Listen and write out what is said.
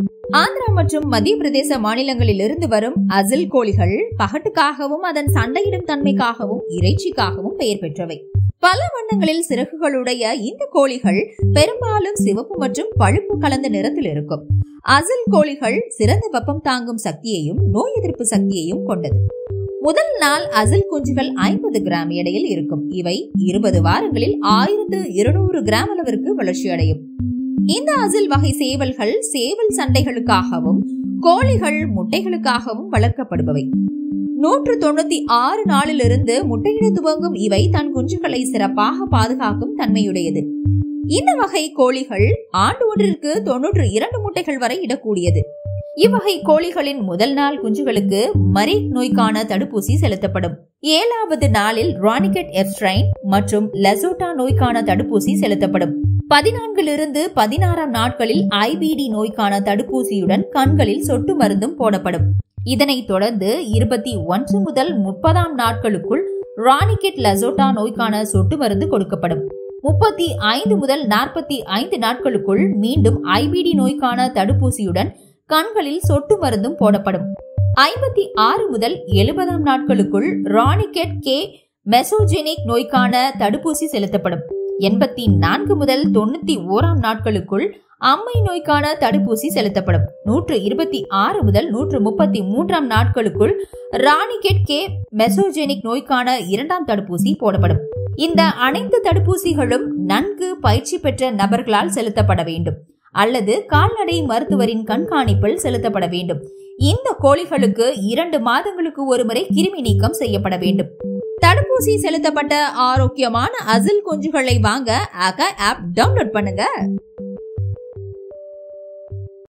ஆந்திரா மற்றும் மத்திய பிரதேச மாநிலங்களில் இருந்து வரும் அசில் கோழிகள் பகட்டுக்காகவும் அதன் சண்டையிடும் தன்மைக்காகவும் இறைச்சிக்காகவும் பெயர் பெற்றவை பல வண்ணங்களில் சிறகுகளுடைய இந்த கோழிகள் பெரும்பாலும் சிவப்பு மற்றும் பழுப்பு கலந்த நிறத்தில் இருக்கும் அசில் கோழிகள் சிறந்த வெப்பம் தாங்கும் சக்தியையும் நோய் எதிர்ப்பு சக்தியையும் கொண்டது முதல் நாள் அசில் குஞ்சுகள் ஐம்பது கிராம் எடையில் இருக்கும் இவை இருபது வாரங்களில் ஆயிரத்து இருநூறு கிராம் அளவிற்கு வளர்ச்சி அடையும் இந்த அசில் வகை சேவல்கள் சேவல் சண்டைகளுக்காகவும் கோழிகள் முட்டைகளுக்காகவும் வளர்க்கப்படுபவை நூற்று தொண்ணூத்தி ஆறு நாளிலிருந்து முட்டையிட துவங்கும் இவை தன் குஞ்சுகளை சிறப்பாக பாதுகாக்கும் தன்மையுடையது இந்த வகை கோழிகள் ஆண்டு ஒன்றிற்கு தொன்னூற்று இரண்டு முட்டைகள் வரை இடக்கூடியது இவ்வகை கோழிகளின் முதல் நாள் குஞ்சுகளுக்கு மரீக் நோய்க்கான தடுப்பூசி செலுத்தப்படும் ஏழாவது நாளில் ரானிகெட் எப்ஸ்ட்ரைன் மற்றும் லெசோட்டா நோய்க்கான தடுப்பூசி செலுத்தப்படும் பதினான்கிலிருந்து பதினாறாம் நாட்களில் ஐபிடி நோய்க்கான தடுப்பூசியுடன் கண்களில் சொட்டு மருந்தும் போடப்படும் இதனைத் தொடர்ந்து இருபத்தி ஒன்று முதல் முப்பதாம் நாட்களுக்குள் ரானிகெட் லெசோட்டா நோய்க்கான சொட்டு மருந்து கொடுக்கப்படும் முப்பத்தி ஐந்து முதல் நாற்பத்தி ஐந்து நாட்களுக்குள் மீண்டும் ஐபிடி நோய்க்கான தடுப்பூசியுடன் கண்களில் சொட்டு மருந்தும் போடப்படும் ஐம்பத்தி ஆறு முதல் எழுபதாம் நாட்களுக்குள் ரானிகெட் கே மெசோஜெனிக் நோய்க்கான தடுப்பூசி செலுத்தப்படும் எண்பத்தி நான்கு முதல் தொண்ணூத்தி ஓராம் நாட்களுக்குள் அம்மை நோய்க்கான தடுப்பூசி செலுத்தப்படும் நூற்று இருபத்தி ஆறு முதல் நூற்று முப்பத்தி மூன்றாம் நாட்களுக்குள் ராணிகெட் கே மெசோஜெனிக் நோய்க்கான இரண்டாம் தடுப்பூசி போடப்படும் இந்த அனைத்து தடுப்பூசிகளும் நன்கு பயிற்சி பெற்ற நபர்களால் செலுத்தப்பட வேண்டும் அல்லது கால்நடை மருத்துவரின் கண்காணிப்பில் செலுத்தப்பட வேண்டும் இந்த கோழிகளுக்கு இரண்டு மாதங்களுக்கு ஒருமுறை கிருமி நீக்கம் செய்யப்பட வேண்டும் தடுப்பூசி செலுத்தப்பட்ட ஆரோக்கியமான அசில் குஞ்சுகளை வாங்க ஆகா ஆப் டவுன்லோட் பண்ணுங்க